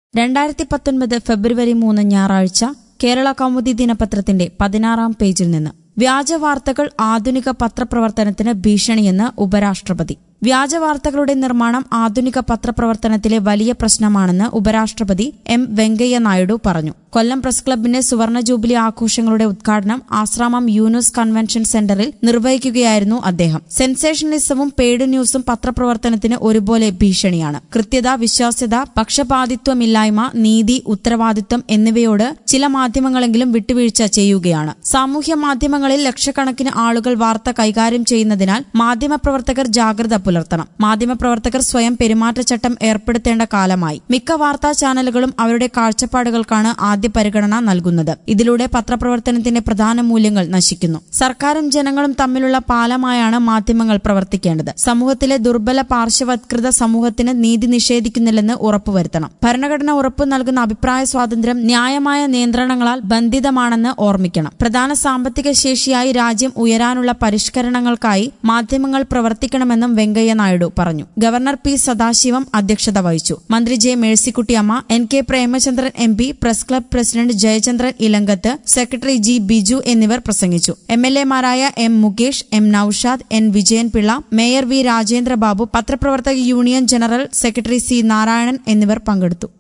രണ്ടായിരത്തി പത്തൊൻപത് ഫെബ്രുവരി മൂന്ന് ഞായറാഴ്ച കേരള കൗമുദി ദിനപത്രത്തിന്റെ പതിനാറാം പേജിൽ നിന്ന് വ്യാജ വാർത്തകൾ ആധുനിക പത്രപ്രവർത്തനത്തിന് ഭീഷണിയെന്ന് ഉപരാഷ്ട്രപതി വ്യാജ വാർത്തകളുടെ നിർമ്മാണം ആധുനിക പത്രപ്രവർത്തനത്തിലെ വലിയ പ്രശ്നമാണെന്ന് ഉപരാഷ്ട്രപതി എം വെങ്കയ്യ നായിഡു പറഞ്ഞു കൊല്ലം പ്രസ് ക്ലബിന്റെ സുവർണ ജൂബിലി ആഘോഷങ്ങളുടെ ഉദ്ഘാടനം ആശ്രാമം യൂനുസ് കൺവെൻഷൻ സെന്ററിൽ നിർവഹിക്കുകയായിരുന്നു അദ്ദേഹം സെൻസേഷനലിസവും പെയ്ഡ് ന്യൂസും പത്രപ്രവർത്തനത്തിന് ഒരുപോലെ ഭീഷണിയാണ് കൃത്യത വിശ്വാസ്യത പക്ഷപാതിത്വമില്ലായ്മ നീതി ഉത്തരവാദിത്വം എന്നിവയോട് ചില മാധ്യമങ്ങളെങ്കിലും വിട്ടുവീഴ്ച ചെയ്യുകയാണ് സാമൂഹ്യ മാധ്യമങ്ങളിൽ ലക്ഷക്കണക്കിന് ആളുകൾ വാർത്ത കൈകാര്യം ചെയ്യുന്നതിനാൽ മാധ്യമപ്രവർത്തകർ ജാഗ്രത പുലർത്തണം മാധ്യമപ്രവർത്തകർ സ്വയം പെരുമാറ്റച്ചട്ടം ഏർപ്പെടുത്തേണ്ട കാലമായി മിക്ക വാർത്താ ചാനലുകളും അവരുടെ കാഴ്ചപ്പാടുകൾക്കാണ് ആദ്യ പരിഗണന നൽകുന്നത് ഇതിലൂടെ പത്രപ്രവർത്തനത്തിന്റെ പ്രധാന മൂല്യങ്ങൾ നശിക്കുന്നു സർക്കാരും ജനങ്ങളും തമ്മിലുള്ള പാലമായാണ് മാധ്യമങ്ങൾ പ്രവർത്തിക്കേണ്ടത് സമൂഹത്തിലെ ദുർബല പാർശ്വവത്കൃത സമൂഹത്തിന് നീതി നിഷേധിക്കുന്നില്ലെന്ന് ഉറപ്പുവരുത്തണം ഭരണഘടന ഉറപ്പു നൽകുന്ന അഭിപ്രായ സ്വാതന്ത്ര്യം ന്യായമായ നിയന്ത്രണങ്ങളാൽ ബന്ധിതമാണെന്ന് ഓർമ്മിക്കണം പ്രധാന സാമ്പത്തിക ശേഷിയായി രാജ്യം ഉയരാനുള്ള പരിഷ്കരണങ്ങൾക്കായി മാധ്യമങ്ങൾ പ്രവർത്തിക്കണമെന്നും വെങ്കയ്യ നായിഡു പറഞ്ഞു ഗവർണർ പി സദാശിവം അധ്യക്ഷത വഹിച്ചു മന്ത്രി J Mercykuttyamma N K Premachandran M P press club president Jayachandran Ilankath secretary G Biju എന്നിവർ പ്രസംഗിച്ചു എം എൽ എമാരായ M Mukesh M Noushad N Vijayanpillai mayor V Rajendra Babu പത്രപ്രവർത്തക union general secretary C Narayanan എന്നിവർ പങ്കെടുത്തു